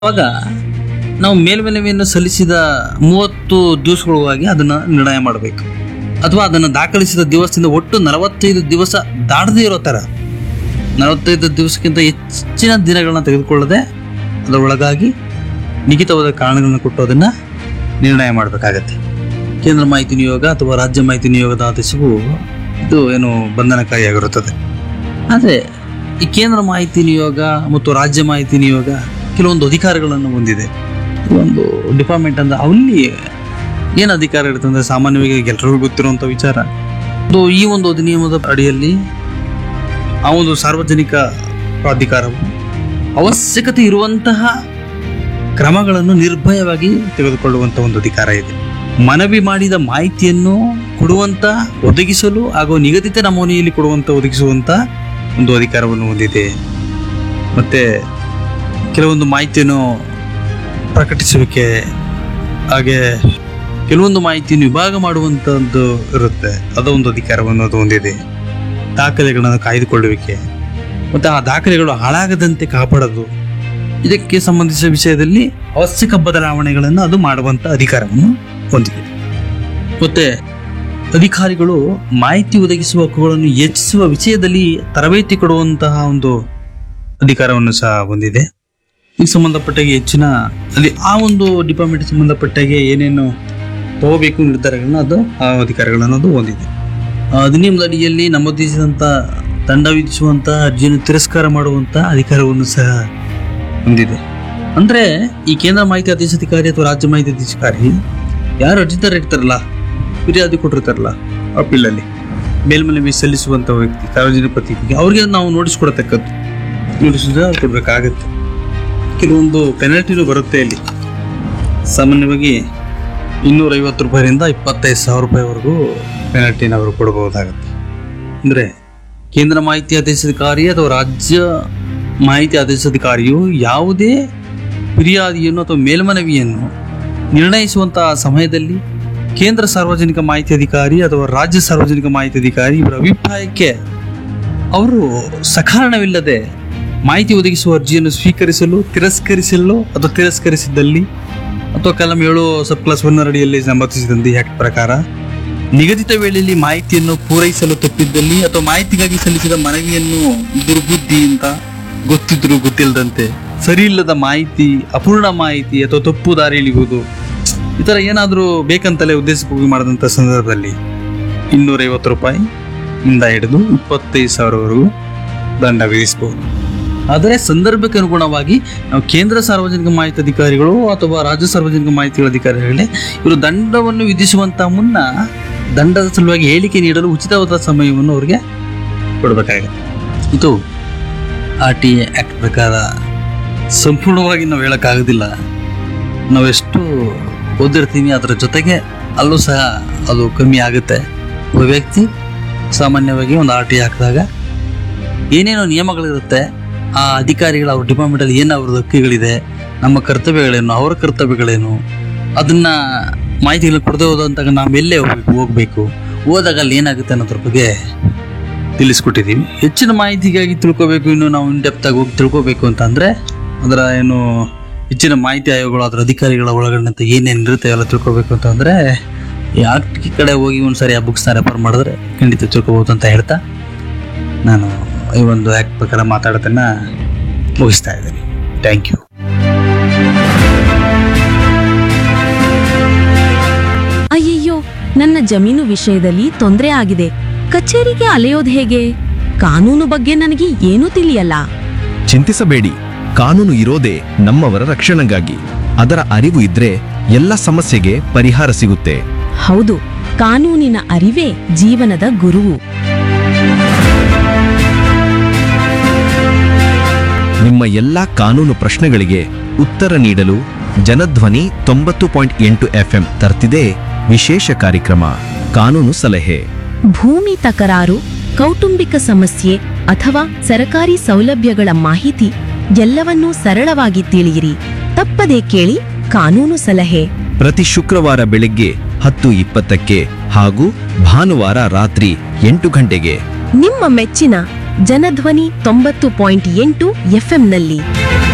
ಅವಾಗ ನಾವು ಮೇಲ್ಮನವಿಯನ್ನು ಸಲ್ಲಿಸಿದ ಮೂವತ್ತು ದಿವಸಗಳೊಳಗಾಗಿ ಅದನ್ನು ನಿರ್ಣಯ ಮಾಡಬೇಕು ಅಥವಾ ಅದನ್ನು ದಾಖಲಿಸಿದ ದಿವಸದಿಂದ ಒಟ್ಟು ನಲವತ್ತೈದು ದಿವಸ ದಾಟದೇ ಇರೋ ಥರ ನಲವತ್ತೈದು ದಿವಸಕ್ಕಿಂತ ಹೆಚ್ಚಿನ ದಿನಗಳನ್ನ ತೆಗೆದುಕೊಳ್ಳದೆ ಅದರೊಳಗಾಗಿ ನಿಖಿತವಾದ ಕಾರಣಗಳನ್ನು ಕೊಟ್ಟು ಅದನ್ನು ನಿರ್ಣಯ ಮಾಡಬೇಕಾಗತ್ತೆ ಕೇಂದ್ರ ಮಾಹಿತಿ ನಿಯೋಗ ಅಥವಾ ರಾಜ್ಯ ಮಾಹಿತಿ ನಿಯೋಗದ ಆದೇಶವು ಇದು ಏನು ಬಂಧನಕಾರಿಯಾಗಿರುತ್ತದೆ ಆದರೆ ಈ ಕೇಂದ್ರ ಮಾಹಿತಿ ನಿಯೋಗ ಮತ್ತು ರಾಜ್ಯ ಮಾಹಿತಿ ನಿಯೋಗ ಕೆಲವೊಂದು ಅಧಿಕಾರಗಳನ್ನು ಹೊಂದಿದೆ ಒಂದು ಡಿಪಾರ್ಟ್ಮೆಂಟ್ ಅಂದ್ರೆ ಅಲ್ಲಿ ಏನು ಅಧಿಕಾರ ಇರುತ್ತೆ ಅಂದರೆ ಸಾಮಾನ್ಯವಾಗಿ ಎಲ್ಲರಿಗೂ ಗೊತ್ತಿರುವಂಥ ವಿಚಾರ ಅದು ಈ ಒಂದು ಅಧಿನಿಯಮದ ಅಡಿಯಲ್ಲಿ ಆ ಒಂದು ಸಾರ್ವಜನಿಕ ಪ್ರಾಧಿಕಾರವು ಅವಶ್ಯಕತೆ ಇರುವಂತಹ ಕ್ರಮಗಳನ್ನು ನಿರ್ಭಯವಾಗಿ ತೆಗೆದುಕೊಳ್ಳುವಂಥ ಒಂದು ಅಧಿಕಾರ ಇದೆ ಮನವಿ ಮಾಡಿದ ಮಾಹಿತಿಯನ್ನು ಕೊಡುವಂತ ಒದಗಿಸಲು ಹಾಗೂ ನಿಗದಿತ ನಮೂನೆಯಲ್ಲಿ ಕೊಡುವಂತ ಒದಗಿಸುವಂತ ಒಂದು ಅಧಿಕಾರವನ್ನು ಹೊಂದಿದೆ ಮತ್ತೆ ಕೆಲವೊಂದು ಮಾಹಿತಿಯನ್ನು ಪ್ರಕಟಿಸುವಿಕೆ ಹಾಗೆ ಕೆಲವೊಂದು ಮಾಹಿತಿಯನ್ನು ವಿಭಾಗ ಮಾಡುವಂಥದ್ದು ಇರುತ್ತೆ ಅದೊಂದು ಅಧಿಕಾರವನ್ನು ಅದು ಹೊಂದಿದೆ ದಾಖಲೆಗಳನ್ನು ಕಾಯ್ದುಕೊಳ್ಳುವಿಕೆ ಮತ್ತು ಆ ದಾಖಲೆಗಳು ಹಾಳಾಗದಂತೆ ಕಾಪಾಡೋದು ಇದಕ್ಕೆ ಸಂಬಂಧಿಸಿದ ವಿಷಯದಲ್ಲಿ ಅವಶ್ಯಕ ಬದಲಾವಣೆಗಳನ್ನು ಅದು ಮಾಡುವಂಥ ಅಧಿಕಾರವನ್ನು ಹೊಂದಿದೆ ಮತ್ತೆ ಅಧಿಕಾರಿಗಳು ಮಾಹಿತಿ ಒದಗಿಸುವ ಹಕ್ಕುಗಳನ್ನು ಹೆಚ್ಚಿಸುವ ವಿಷಯದಲ್ಲಿ ತರಬೇತಿ ಕೊಡುವಂತಹ ಒಂದು ಅಧಿಕಾರವನ್ನು ಸಹ ಹೊಂದಿದೆ ಈ ಸಂಬಂಧಪಟ್ಟಾಗೆ ಹೆಚ್ಚಿನ ಅಲ್ಲಿ ಆ ಒಂದು ಡಿಪಾರ್ಟ್ಮೆಂಟ್ ಸಂಬಂಧಪಟ್ಟಾಗೆ ಏನೇನು ತಗೋಬೇಕು ನಿರ್ಧಾರಗಳನ್ನ ಅದು ಆ ಅಧಿಕಾರಗಳನ್ನು ಅದು ಹೊಂದಿದೆ ಆ ಅಧಿನಿಯಮದ ಅಡಿಯಲ್ಲಿ ನಮೂದಿಸಿದಂಥ ದಂಡ ವಿಧಿಸುವಂಥ ಅರ್ಜಿಯನ್ನು ತಿರಸ್ಕಾರ ಮಾಡುವಂಥ ಅಧಿಕಾರವನ್ನು ಸಹ ಹೊಂದಿದೆ ಅಂದ್ರೆ ಈ ಕೇಂದ್ರ ಮಾಹಿತಿ ಅಧೀಶಾಧಿಕಾರಿ ಅಥವಾ ರಾಜ್ಯ ಮಾಹಿತಿ ಅಧೀಶಾಧಿಕಾರಿ ಯಾರು ಅರ್ಜಿದಾರ ಇರ್ತಾರಲ್ಲ ಫಿರ್ಯಾದಿ ಕೊಟ್ಟಿರ್ತಾರಲ್ಲ ಅಪೀಲಲ್ಲಿ ಮೇಲ್ಮನವಿ ಸಲ್ಲಿಸುವಂತ ವ್ಯಕ್ತಿ ಸಾರ್ವಜನಿಕ ಪ್ರತಿನಿಧಿಗೆ ಅವ್ರಿಗೆ ನಾವು ನೋಟಿಸ್ ಕೊಡತಕ್ಕದ್ದು ನೋಟಿಸ್ ಕೊಡ್ಬೇಕಾಗತ್ತೆ ಕೆಲವೊಂದು ಪೆನಾಲ್ಟಿನೂ ಬರುತ್ತೆ ಇಲ್ಲಿ ಸಾಮಾನ್ಯವಾಗಿ ಇನ್ನೂರ ಐವತ್ತು ರೂಪಾಯಿಯಿಂದ ಇಪ್ಪತ್ತೈದು ಸಾವಿರ ರೂಪಾಯಿವರೆಗೂ ಪೆನಾಲ್ಟಿನ ಅವರು ಕೊಡಬಹುದಾಗುತ್ತೆ ಅಂದರೆ ಕೇಂದ್ರ ಮಾಹಿತಿ ಆದೇಶಾಧಿಕಾರಿ ಅಥವಾ ರಾಜ್ಯ ಮಾಹಿತಿ ಆದೇಶಾಧಿಕಾರಿಯು ಯಾವುದೇ ಫಿರ್ಯಾದಿಯನ್ನು ಅಥವಾ ಮೇಲ್ಮನವಿಯನ್ನು ನಿರ್ಣಯಿಸುವಂತಹ ಸಮಯದಲ್ಲಿ ಕೇಂದ್ರ ಸಾರ್ವಜನಿಕ ಮಾಹಿತಿ ಅಧಿಕಾರಿ ಅಥವಾ ರಾಜ್ಯ ಸಾರ್ವಜನಿಕ ಮಾಹಿತಿ ಅಧಿಕಾರಿ ಇವರ ಅಭಿಪ್ರಾಯಕ್ಕೆ ಅವರು ಸಕಾರಣವಿಲ್ಲದೆ ಮಾಹಿತಿ ಒದಗಿಸುವ ಅರ್ಜಿಯನ್ನು ಸ್ವೀಕರಿಸಲು ತಿರಸ್ಕರಿಸಲು ಅಥವಾ ತಿರಸ್ಕರಿಸಿದ್ದಲ್ಲಿ ಅಥವಾ ಕಲಂ ಏಳು ಸಬ್ ಕ್ಲಾಸ್ ಒನ್ ಅಡಿಯಲ್ಲಿ ಸಮರ್ಥಿಸಿದಂತೆ ಈ ಆಕ್ಟ್ ಪ್ರಕಾರ ನಿಗದಿತ ವೇಳೆಯಲ್ಲಿ ಮಾಹಿತಿಯನ್ನು ಪೂರೈಸಲು ತಪ್ಪಿದ್ದಲ್ಲಿ ಅಥವಾ ಮಾಹಿತಿಗಾಗಿ ಸಲ್ಲಿಸಿದ ಮನವಿಯನ್ನು ದುರ್ಬುದ್ಧಿಯಿಂದ ಗೊತ್ತಿದ್ರು ಗೊತ್ತಿಲ್ಲದಂತೆ ಸರಿ ಇಲ್ಲದ ಮಾಹಿತಿ ಅಪೂರ್ಣ ಮಾಹಿತಿ ಅಥವಾ ತಪ್ಪು ದಾರಿ ಇಳಿಯುವುದು ಈ ಥರ ಏನಾದರೂ ಬೇಕಂತಲೇ ಉದ್ದೇಶಪೂರ್ವಕ ಮಾಡಿದಂಥ ಸಂದರ್ಭದಲ್ಲಿ ಇನ್ನೂರೈವತ್ತು ರೂಪಾಯಿ ಇಂದ ಹಿಡಿದು ಇಪ್ಪತ್ತೈದು ಸಾವಿರವರೆಗೂ ದಂಡ ವಿಧಿಸಬಹುದು ಆದರೆ ಸಂದರ್ಭಕ್ಕೆ ಅನುಗುಣವಾಗಿ ನಾವು ಕೇಂದ್ರ ಸಾರ್ವಜನಿಕ ಮಾಹಿತಿ ಅಧಿಕಾರಿಗಳು ಅಥವಾ ರಾಜ್ಯ ಸಾರ್ವಜನಿಕ ಮಾಹಿತಿ ಅಧಿಕಾರಿಗಳೇ ಇವರು ದಂಡವನ್ನು ವಿಧಿಸುವಂತ ಮುನ್ನ ದಂಡದ ಸಲುವಾಗಿ ಹೇಳಿಕೆ ನೀಡಲು ಉಚಿತವಾದ ಸಮಯವನ್ನು ಅವರಿಗೆ ಕೊಡಬೇಕಾಗುತ್ತೆ ಇದು ಆರ್ ಟಿ ಎ ಆಕ್ಟ್ ಪ್ರಕಾರ ಸಂಪೂರ್ಣವಾಗಿ ನಾವು ಹೇಳೋಕ್ಕಾಗೋದಿಲ್ಲ ನಾವೆಷ್ಟು ಓದಿರ್ತೀವಿ ಅದರ ಜೊತೆಗೆ ಅಲ್ಲೂ ಸಹ ಅದು ಕಮ್ಮಿ ಆಗುತ್ತೆ ಒಬ್ಬ ವ್ಯಕ್ತಿ ಸಾಮಾನ್ಯವಾಗಿ ಒಂದು ಆರ್ ಟಿ ಹಾಕಿದಾಗ ಏನೇನೋ ನಿಯಮಗಳಿರುತ್ತೆ ಆ ಅಧಿಕಾರಿಗಳ ಅವ್ರ ಡಿಪಾರ್ಟ್ಮೆಂಟಲ್ಲಿ ಏನು ಅವ್ರದ್ದು ಹಕ್ಕಿಗಳಿದೆ ನಮ್ಮ ಕರ್ತವ್ಯಗಳೇನು ಅವರ ಕರ್ತವ್ಯಗಳೇನು ಅದನ್ನ ಮಾಹಿತಿಗಳನ್ನ ಕೊಡದೆ ಹೋದಂತಾಗ ನಾವು ಎಲ್ಲೇ ಹೋಗ್ಬೇಕು ಹೋಗ್ಬೇಕು ಹೋದಾಗ ಅಲ್ಲಿ ಏನಾಗುತ್ತೆ ಅನ್ನೋದ್ರ ಬಗ್ಗೆ ತಿಳಿಸ್ಕೊಟ್ಟಿದ್ದೀವಿ ಹೆಚ್ಚಿನ ಮಾಹಿತಿಗಾಗಿ ತಿಳ್ಕೊಬೇಕು ಇನ್ನು ನಾವು ಇನ್ ಡೆಪ್ತ್ ಆಗಿ ಹೋಗಿ ತಿಳ್ಕೊಬೇಕು ಅಂತ ಅಂದ್ರೆ ಅದರ ಏನು ಹೆಚ್ಚಿನ ಮಾಹಿತಿ ಆಯೋಗಗಳು ಅದರ ಅಧಿಕಾರಿಗಳ ಒಳಗಡೆ ಏನೇನು ಇರುತ್ತೆ ಎಲ್ಲ ತಿಳ್ಕೊಬೇಕು ಅಂತ ಅಂದ್ರೆ ಈ ಆಕ್ಟ್ ಕಡೆ ಹೋಗಿ ಒಂದ್ಸರಿ ಆ ಬುಕ್ಸ್ನ ರೆಫರ್ ಮಾಡಿದ್ರೆ ಖಂಡಿತ ತಿಳ್ಕೊಬೋದು ಅಂತ ಹೇಳ್ತಾ ನಾನು ಈ ಒಂದು ಆ್ಯಕ್ಟ್ ಪ್ರಕಾರ ಮಾತಾಡೋದನ್ನ ಮುಗಿಸ್ತಾ ಇದ್ದೀನಿ ಥ್ಯಾಂಕ್ ಯು ಅಯ್ಯಯ್ಯೋ ನನ್ನ ಜಮೀನು ವಿಷಯದಲ್ಲಿ ತೊಂದರೆ ಆಗಿದೆ ಕಚೇರಿಗೆ ಅಲೆಯೋದು ಹೇಗೆ ಕಾನೂನು ಬಗ್ಗೆ ನನಗೆ ಏನೂ ತಿಳಿಯಲ್ಲ ಚಿಂತಿಸಬೇಡಿ ಕಾನೂನು ಇರೋದೇ ನಮ್ಮವರ ರಕ್ಷಣೆಗಾಗಿ ಅದರ ಅರಿವು ಇದ್ರೆ ಎಲ್ಲ ಸಮಸ್ಯೆಗೆ ಪರಿಹಾರ ಸಿಗುತ್ತೆ ಹೌದು ಕಾನೂನಿನ ಅರಿವೇ ಜೀವನದ ಗುರುವು ನಿಮ್ಮ ಎಲ್ಲಾ ಕಾನೂನು ಪ್ರಶ್ನೆಗಳಿಗೆ ಉತ್ತರ ನೀಡಲು ಜನಧ್ವನಿ ತೊಂಬತ್ತು ಪಾಯಿಂಟ್ ಎಂಟು ಎಫ್ಎಂ ತರ್ತಿದೆ ವಿಶೇಷ ಕಾರ್ಯಕ್ರಮ ಕಾನೂನು ಸಲಹೆ ಭೂಮಿ ತಕರಾರು ಕೌಟುಂಬಿಕ ಸಮಸ್ಯೆ ಅಥವಾ ಸರಕಾರಿ ಸೌಲಭ್ಯಗಳ ಮಾಹಿತಿ ಎಲ್ಲವನ್ನೂ ಸರಳವಾಗಿ ತಿಳಿಯಿರಿ ತಪ್ಪದೇ ಕೇಳಿ ಕಾನೂನು ಸಲಹೆ ಪ್ರತಿ ಶುಕ್ರವಾರ ಬೆಳಗ್ಗೆ ಹತ್ತು ಇಪ್ಪತ್ತಕ್ಕೆ ಹಾಗೂ ಭಾನುವಾರ ರಾತ್ರಿ ಎಂಟು ಗಂಟೆಗೆ ನಿಮ್ಮ ಮೆಚ್ಚಿನ ಜನಧ್ವನಿ ತೊಂಬತ್ತು ಪಾಯಿಂಟ್ ಎಂಟು ಎಫ್ಎಂನಲ್ಲಿ